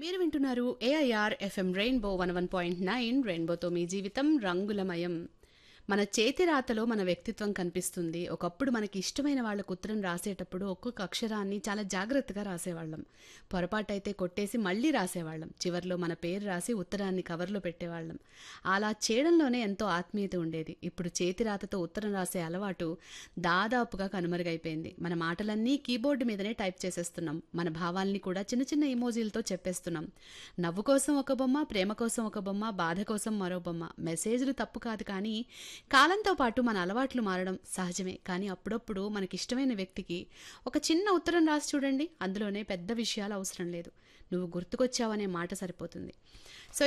మీరు వింటున్నారు AIR FM rainbow one one point nine రెయిన్బోతో మీ జీవితం రంగులమయం మన చేతి రాతలో మన వ్యక్తిత్వం కనిపిస్తుంది ఒకప్పుడు మనకి ఇష్టమైన వాళ్ళకు ఉత్తరం రాసేటప్పుడు ఒక్కొక్క అక్షరాన్ని చాలా జాగ్రత్తగా రాసేవాళ్ళం పొరపాటైతే కొట్టేసి మళ్ళీ రాసేవాళ్ళం చివర్లో మన పేరు రాసి ఉత్తరాన్ని కవర్లో పెట్టేవాళ్ళం అలా చేయడంలోనే ఎంతో ఆత్మీయత ఉండేది ఇప్పుడు చేతి రాతతో ఉత్తరం రాసే అలవాటు దాదాపుగా కనుమరుగైపోయింది మన మాటలన్నీ కీబోర్డు మీదనే టైప్ చేసేస్తున్నాం మన భావాల్ని కూడా చిన్న చిన్న ఇమోజీలతో చెప్పేస్తున్నాం నవ్వు కోసం ఒక బొమ్మ ప్రేమ కోసం ఒక బొమ్మ బాధ కోసం మరో బొమ్మ మెసేజ్లు తప్పు కాదు కానీ కాలంతో పాటు మన అలవాట్లు మారడం సహజమే కానీ అప్పుడప్పుడు మనకిష్టమైన వ్యక్తికి ఒక చిన్న ఉత్తరం రాసి చూడండి అందులోనే పెద్ద విషయాలు అవసరం లేదు నువ్వు గుర్తుకొచ్చావనే మాట సరిపోతుంది సో